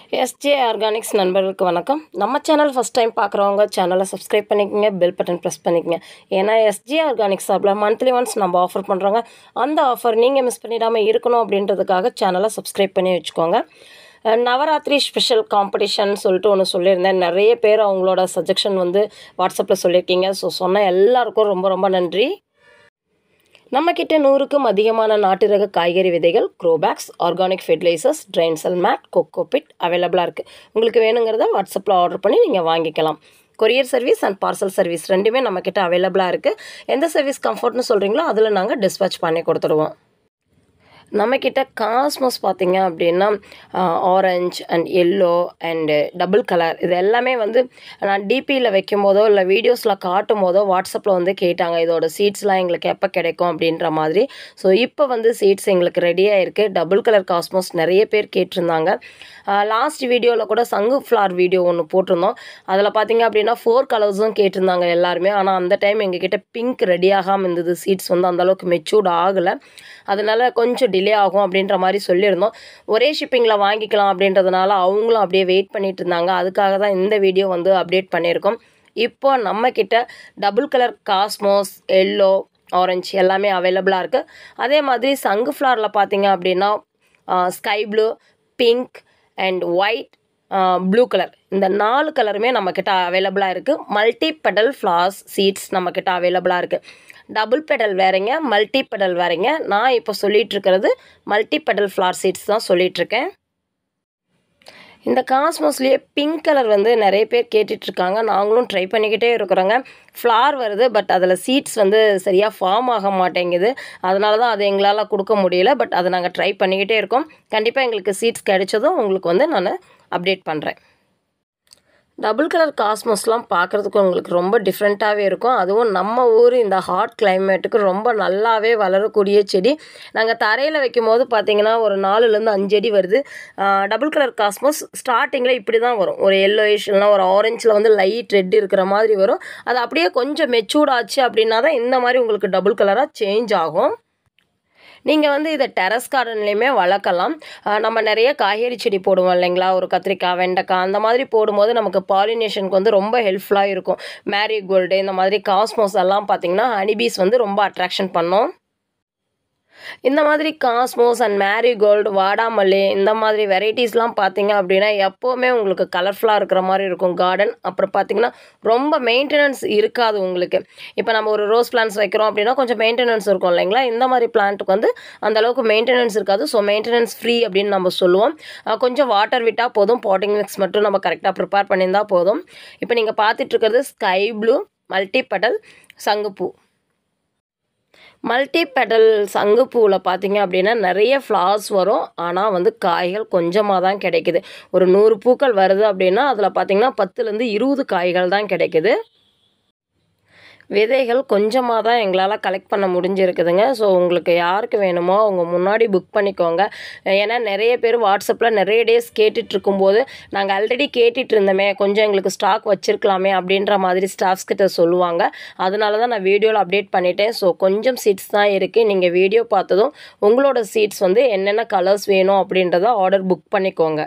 SJ organics நண்பர்களுக்கு வணக்கம் நம்ம சேனல் ஃபஸ்ட் டைம் பார்க்குறவங்க சேனலை சப்ஸ்கிரைப் பண்ணிக்கங்க பெல் பட்டன் ப்ரெஸ் பண்ணிக்கங்க ஏன்னா எஸ்ஜே ஆர்கானிக்ஸ் சாப்பில் மந்த்லி ஒன்ஸ் நம்ம ஆஃபர் பண்ணுறோங்க அந்த ஆஃபர் நீங்கள் மிஸ் பண்ணிடாமல் இருக்கணும் அப்படின்றதுக்காக சேனலை சப்ஸ்கிரைப் பண்ணி வச்சுக்கோங்க அஹ் நவராத்திரி ஸ்பெஷல் காம்படிஷன் சொல்லிட்டு ஒன்று சொல்லியிருந்தேன் நிறைய பேர் அவங்களோட சஜஷன் வந்து வாட்ஸ்அப்பில் சொல்லியிருக்கீங்க ஸோ சொன்ன எல்லாருக்கும் ரொம்ப ரொம்ப நன்றி நம்மக்கிட்ட நூறுக்கும் அதிகமான நாட்டு ரக காய்கறி விதைகள் grow bags organic fertilisers drain cell mat cocopeat அவைலபிளாக இருக்குது உங்களுக்கு வேணுங்கிறத வாட்ஸ்அப்பில் ஆர்டர் பண்ணி நீங்கள் வாங்கிக்கலாம் courier service and parcel service ரெண்டுமே நம்மக்கிட்ட அவைலபிளாக இருக்குது எந்த சர்வீஸ் கம்ஃபர்ட்னு சொல்கிறீங்களோ அதில் நாங்கள் டிஸ்பேச் பண்ணி கொடுத்துருவோம் நம்மக்கிட்ட காஸ்மோஸ் பார்த்தீங்க அப்படின்னா orange and yellow and double colour இது எல்லாமே வந்து நான் டிபியில் வைக்கும் போதோ இல்லை வீடியோஸில் காட்டும் போதோ வாட்ஸ்அப்பில் வந்து கேட்டாங்க இதோட சீட்ஸ்லாம் எங்களுக்கு எப்போ கிடைக்கும் அப்படின்ற மாதிரி ஸோ இப்போ வந்து சீட்ஸ் எங்களுக்கு ரெடியாக இருக்குது டபுள் கலர் காஸ்மோஸ் நிறைய பேர் கேட்டிருந்தாங்க லாஸ்ட் வீடியோவில் கூட சங்கு ஃப்ளார் வீடியோ ஒன்று போட்டிருந்தோம் அதில் பார்த்தீங்க அப்படின்னா ஃபோர் கலர்ஸும் கேட்டிருந்தாங்க எல்லாருமே ஆனால் அந்த டைம் எங்ககிட்ட பிங்க் ரெடி ஆகாமல் இருந்தது சீட்ஸ் வந்து அந்தளவுக்கு மெச்சூர்ட் ஆகலை அதனால கொஞ்சம் டிலே ஆகும் அப்படின்ற மாதிரி சொல்லியிருந்தோம் ஒரே ஷிப்பிங்கில் வாங்கிக்கலாம் அப்படின்றதுனால அவங்களும் அப்படியே வெயிட் பண்ணிட்டு இருந்தாங்க அதுக்காக தான் இந்த வீடியோ வந்து அப்டேட் பண்ணியிருக்கோம் இப்போ நம்மக்கிட்ட double colour cosmos yellow orange எல்லாமே அவைலபிளாக இருக்குது அதே மாதிரி சங்கு ஃப்ளாரில் பார்த்தீங்க அப்படின்னா sky blue pink and white blue colour இந்த நாலு கலருமே நம்மக்கிட்ட அவைலபிளாக இருக்குது மல்டி பெடல் ஃப்ளார்ஸ் சீட்ஸ் நம்மக்கிட்ட அவைலபிளாக இருக்குது டபுள் பெடல் வேறங்க மல்டி பெடல் வேறங்க நான் இப்போ சொல்லிட்டு இருக்கிறது மல்டி பெடல் ஃப்ளார் சீட்ஸ் தான் சொல்லிகிட்ருக்கேன் இந்த காஸ்மோஸ்லேயே பிங்க் கலர் வந்து நிறைய பேர் கேட்டுட்ருக்காங்க நாங்களும் ட்ரை பண்ணிக்கிட்டே இருக்கிறோங்க ஃப்ளார் வருது பட் அதில் சீட்ஸ் வந்து சரியாக ஃபார்ம் ஆக மாட்டேங்குது அதனால தான் அது எங்களால் கொடுக்க முடியல பட் அதை நாங்கள் ட்ரை பண்ணிக்கிட்டே இருக்கோம் கண்டிப்பாக எங்களுக்கு சீட்ஸ் கிடைச்சதும் உங்களுக்கு வந்து நான் அப்டேட் பண்ணுறேன் டபுள் கலர் காஸ்மோஸ்லாம் பார்க்குறதுக்கு உங்களுக்கு ரொம்ப டிஃப்ரெண்ட்டாகவே இருக்கும் அதுவும் நம்ம ஊர் இந்த ஹாட் கிளைமேட்டுக்கு ரொம்ப நல்லாவே வளரக்கூடிய செடி நாங்கள் தரையில் வைக்கும் போது பார்த்தீங்கன்னா ஒரு நாலுலேருந்து அஞ்சு அடி வருது டபுள் கலர் காஸ்மோஸ் ஸ்டார்டிங்கில் இப்படி தான் வரும் ஒரு எல்லோயிஷ் இல்லைனா ஒரு ஆரஞ்சில் வந்து லைட் ரெட் இருக்கிற மாதிரி வரும் அது அப்படியே கொஞ்சம் மெச்சூர்ட் ஆச்சு அப்படின்னா தான் இந்த மாதிரி உங்களுக்கு டபுள் கலராக சேஞ்ச் ஆகும் நீங்கள் வந்து இதை டெரஸ் கார்டன்லேயுமே வளர்க்கலாம் நம்ம நிறைய காய்கறி செடி போடுவோம் இல்லைங்களா ஒரு கத்திரிக்காய் வெண்டைக்காய் அந்த மாதிரி போடும்போது நமக்கு பாலினேஷனுக்கு வந்து ரொம்ப ஹெல்ப்ஃபுல்லாக இருக்கும் மேரிகோல்டு இந்த மாதிரி காஸ்மோஸ் எல்லாம் பார்த்திங்கன்னா ஹனிபீஸ் வந்து ரொம்ப அட்ராக்ஷன் பண்ணும் இந்த மாதிரி காஸ்மோஸ் அண்ட் மேரிகோல்டு வாடாமல்லி இந்த மாதிரி வெரைட்டிஸ்லாம் பார்த்தீங்க அப்படின்னா எப்போவுமே உங்களுக்கு கலர்ஃபுல்லாக இருக்கிற மாதிரி இருக்கும் கார்டன் அப்புறம் பார்த்தீங்கன்னா ரொம்ப மெயின்டெனன்ஸ் இருக்காது உங்களுக்கு இப்போ நம்ம ஒரு ரோஸ் பிளான்ஸ் வைக்கிறோம் அப்படின்னா கொஞ்சம் மெயின்டெனன்ஸ் இருக்கும் இல்லைங்களா இந்த மாதிரி பிளான்ட்டுக்கு வந்து அந்தளவுக்கு மெயின்டெனன்ஸ் இருக்காது ஸோ மெயின்டெனன்ஸ் ஃப்ரீ அப்படின்னு நம்ம சொல்லுவோம் கொஞ்சம் வாட்டர் விட்டால் போதும் பாட்டிங் மிக்ஸ் மட்டும் நம்ம கரெக்டாக ப்ரிப்பேர் பண்ணியிருந்தால் போதும் இப்போ நீங்கள் பார்த்துட்டு இருக்கிறது ஸ்கை ப்ளூ மல்டி பெடல் சங்குப்பூ மல்டி பெடல் சங்குப்பூவில் பார்த்தீங்க அப்படின்னா நிறைய ஃப்ளார்ஸ் வரும் ஆனால் வந்து காய்கள் கொஞ்சமாக தான் கிடைக்குது ஒரு நூறு பூக்கள் வருது அப்படின்னா அதில் பார்த்தீங்கன்னா பத்துலேருந்து இருபது காய்கள் தான் கிடைக்குது விதைகள் கொஞ்சமாக தான் எங்களால் கலெக்ட் பண்ண முடிஞ்சிருக்குதுங்க ஸோ உங்களுக்கு யாருக்கு வேணுமோ அவங்க முன்னாடி புக் பண்ணிக்கோங்க ஏன்னா நிறைய பேர் வாட்ஸ்அப்பில் நிறைய டேஸ் கேட்டுட்டு இருக்கும்போது நாங்கள் ஆல்ரெடி கேட்டுட்டு இருந்தோமே கொஞ்சம் எங்களுக்கு ஸ்டாக் வச்சுருக்கலாமே அப்படின்ற மாதிரி ஸ்டாஃப்ஸ் கிட்ட சொல்லுவாங்க அதனால தான் நான் வீடியோவில் அப்டேட் பண்ணிட்டேன் ஸோ கொஞ்சம் சீட்ஸ் தான் இருக்குது நீங்கள் வீடியோ பார்த்ததும் உங்களோட சீட்ஸ் வந்து என்னென்ன கலர்ஸ் வேணும் அப்படின்றத ஆர்டர் புக் பண்ணிக்கோங்க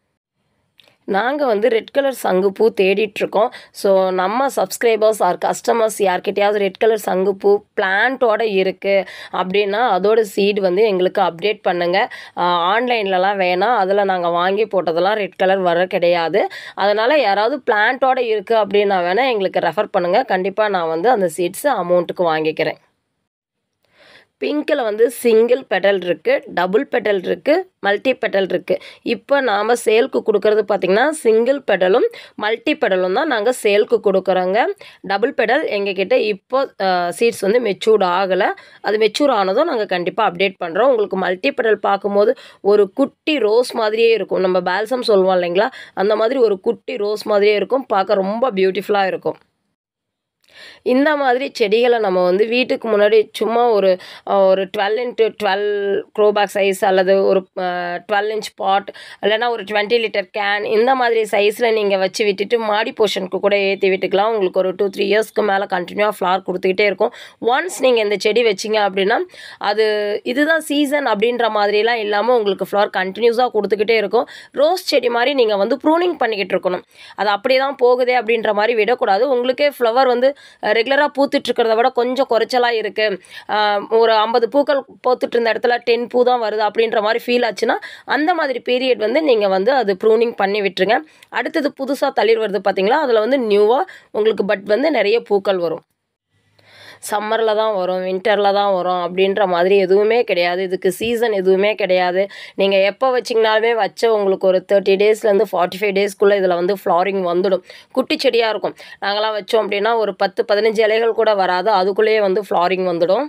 நாங்கள் வந்து ரெட் கலர் சங்குப்பூ தேடிட்டுருக்கோம் ஸோ நம்ம சப்ஸ்கிரைபர்ஸ் ஆர் கஸ்டமர்ஸ் யார்கிட்டயாவது ரெட் கலர் சங்குப்பூ பிளான்ட்டோட இருக்குது அப்படின்னா அதோட சீடு வந்து எங்களுக்கு அப்டேட் பண்ணுங்கள் ஆன்லைன்லலாம் வேணாம் அதில் நாங்கள் வாங்கி போட்டதெல்லாம் ரெட் கலர் வர கிடையாது அதனால் யாராவது பிளான்ட்டோட இருக்குது அப்படின்னா வேணால் எங்களுக்கு ரெஃபர் பண்ணுங்கள் கண்டிப்பாக நான் வந்து அந்த சீட்ஸு அமௌண்ட்டுக்கு வாங்கிக்கிறேன் பிங்க்கில் வந்து சிங்கிள் பெட்டல் இருக்குது டபுள் பெட்டல் இருக்குது மல்டி பெட்டல் இருக்குது இப்போ நாம் சேல்க்கு கொடுக்கறது பார்த்திங்கன்னா சிங்கிள் பெடலும் மல்டி பெடலும் தான் நாங்கள் சேல்க்கு கொடுக்குறோங்க டபுள் பெடல் எங்ககிட்ட இப்போ சீட்ஸ் வந்து மெச்சூர்ட் ஆகலை அது மெச்சூர் ஆனதும் நாங்கள் கண்டிப்பாக அப்டேட் பண்ணுறோம் உங்களுக்கு மல்டி பெடல் பார்க்கும்போது ஒரு குட்டி ரோஸ் மாதிரியே இருக்கும் நம்ம பேல்சம் சொல்லுவோம் இல்லைங்களா அந்த மாதிரி ஒரு குட்டி ரோஸ் மாதிரியே இருக்கும் பார்க்க ரொம்ப பியூட்டிஃபுல்லாக இருக்கும் இந்த மாதிரி செடிகளை நம்ம வந்து வீட்டுக்கு முன்னாடி சும்மா ஒரு அஹ், ஒரு twelve into twelve grow bag size அல்லது ஒரு டுவெல் இன்ச் பாட் இல்லைன்னா ஒரு டுவெண்ட்டி லிட்டர் கேன் இந்த மாதிரி சைஸில் நீங்கள் வச்சு விட்டுட்டு மாடி போர்ஷனுக்கு கூட ஏற்றி விட்டுக்கலாம் உங்களுக்கு ஒரு டூ த்ரீ இயர்ஸ்க்கு மேலே கண்டினியூவாக ஃப்ளார் கொடுத்துக்கிட்டே இருக்கும் ஒன்ஸ் நீங்கள் இந்த செடி வச்சிங்க அப்படின்னா அது இதுதான் சீசன் அப்படின்ற மாதிரிலாம் இல்லாமல் உங்களுக்கு ஃப்ளவர் கண்டினியூஸாக கொடுத்துக்கிட்டே இருக்கும் ரோஸ் செடி மாதிரி நீங்கள் வந்து ப்ரூனிங் பண்ணிக்கிட்டு இருக்கணும் அது அப்படியே தான் போகுதே அப்படின்ற மாதிரி விடக்கூடாது உங்களுக்கே ஃப்ளவர் வந்து ரெகுலராக பூத்துட்டு இருக்கிறத விட கொஞ்சம் குறைச்சலாக இருக்குது ஒரு ஐம்பது பூக்கள் பூத்துட்டு இருந்த இடத்துல டென் பூ தான் வருது அப்படின்ற மாதிரி ஃபீல் ஆச்சுன்னா அந்த மாதிரி பீரியட் வந்து நீங்கள் வந்து அது ப்ரூனிங் பண்ணி விட்டுருங்க அடுத்தது புதுசாக தளிர் வருது பார்த்தீங்களா அதில் வந்து நியூவாக உங்களுக்கு பட் வந்து நிறைய பூக்கள் வரும் சம்மரில் தான் வரும் வின்டரில் தான் வரும் அப்படின்ற மாதிரி எதுவுமே கிடையாது இதுக்கு சீசன் எதுவுமே கிடையாது நீங்கள் எப்போ வச்சிங்கனாலுமே வச்ச உங்களுக்கு ஒரு தேர்ட்டி டேஸ்லேருந்து ஃபார்ட்டி ஃபைவ் டேஸ்க்குள்ளே இதில் வந்து ஃப்ளாரிங் வந்துடும் குட்டி செடியாக இருக்கும் நாங்களாம் வச்சோம் அப்படின்னா ஒரு பத்து பதினஞ்சு இலைகள் கூட வராது அதுக்குள்ளேயே வந்து ஃப்ளாரிங் வந்துடும்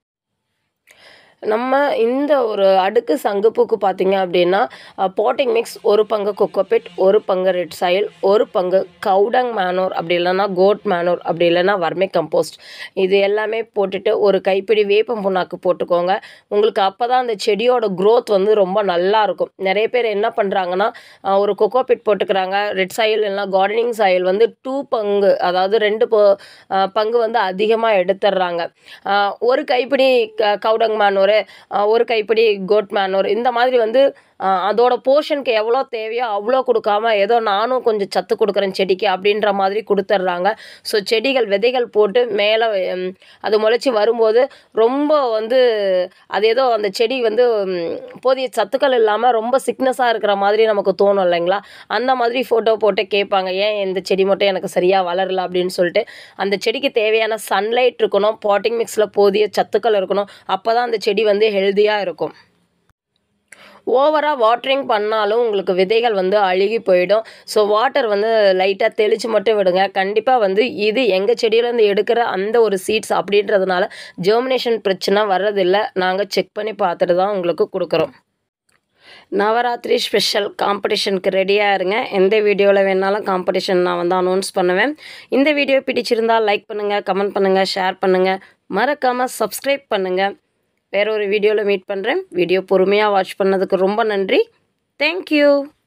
நம்ம இந்த ஒரு அடுக்கு சங்குப்பூக்கு பார்த்தீங்க அப்படின்னா பாட்டிங் மிக்ஸ் ஒரு பங்கு கொக்கோபிட் ஒரு பங்கு ரெட் சாயில் ஒரு பங்கு கவுடங் மேனோர் அப்படி இல்லைன்னா கோட் மேனோர் அப்படி இல்லைன்னா வர்மே கம்போஸ்ட் இது எல்லாமே போட்டுட்டு ஒரு கைப்பிடி வேப்பம் புண்ணாக்கு போட்டுக்கோங்க உங்களுக்கு அப்போ தான் அந்த செடியோட growth வந்து ரொம்ப நல்லா இருக்கும் நிறைய பேர் என்ன பண்ணுறாங்கன்னா அஹ், ஒரு கொக்கோபிட் போட்டுக்கிறாங்க ரெட் சாயில் இல்லைன்னா கார்டனிங் சாயில் வந்து டூ பங்கு அதாவது ரெண்டு ப- அஹ், பங்கு வந்து அதிகமாக எடுத்துடுறாங்க அஹ், ஒரு கைப்பிடி க- கவுடங் மேனோர் ஒரு கைப்பிடி கோட் மேனோர் இந்த மாதிரி வந்து அஹ், அதோட போர்ஷனுக்கு எவ்வளோ தேவையோ அவ்வளோ கொடுக்காம ஏதோ நானும் கொஞ்சம் சத்து கொடுக்குறேன் செடிக்கு அப்படின்ற மாதிரி கொடுத்துட்றாங்க ஸோ செடிகள் விதைகள் போட்டு மேலே அது முளைச்சி வரும்போது ரொம்ப வந்து அது ஏதோ அந்த செடி வந்து ம், போதிய சத்துக்கள் இல்லாமல் ரொம்ப சிக்னஸாக இருக்கிற மாதிரி நமக்கு தோணும் இல்லைங்களா அந்த மாதிரி ஃபோட்டோ போட்டு கேட்பாங்க ஏன் இந்த செடி மட்டும் எனக்கு சரியாக வளரல அப்படின்னு சொல்லிட்டு அந்த செடிக்கு தேவையான சன்லைட் இருக்கணும் பாட்டிங் மிக்ஸில் போதிய சத்துக்கள் இருக்கணும் அப்போ தான் அந்த செடி வந்து ஹெல்த்தியாக இருக்கும் ஓவராக வாட்டரிங் பண்ணாலும் உங்களுக்கு விதைகள் வந்து அழுகி போயிடும் ஸோ வாட்டர் வந்து லைட்டாக தெளித்து மட்டும் விடுங்க கண்டிப்பாக வந்து இது எங்கள் செடியிலேருந்து எடுக்கிற அந்த ஒரு சீட்ஸ் அப்படின்றதுனால ஜெர்மினேஷன் பிரச்சனை வர்றதில்லை நாங்கள் செக் பண்ணி பார்த்துட்டு தான் உங்களுக்கு கொடுக்குறோம் நவராத்திரி ஸ்பெஷல் காம்படிஷனுக்கு ரெடியாக இருங்க எந்த வீடியோவில் வேணாலும் காம்படிஷன் நான் வந்து அனௌன்ஸ் பண்ணுவேன் இந்த வீடியோ பிடிச்சிருந்தால் லைக் பண்ணுங்கள் கமெண்ட் பண்ணுங்கள் ஷேர் பண்ணுங்கள் மறக்காமல் சப்ஸ்கிரைப் பண்ணுங்கள் வேற ஒரு வீடியோவில் மீட் பண்ணுறேன் வீடியோ பொறுமையாக வாட்ச் பண்ணதுக்கு ரொம்ப நன்றி தேங்க்யூ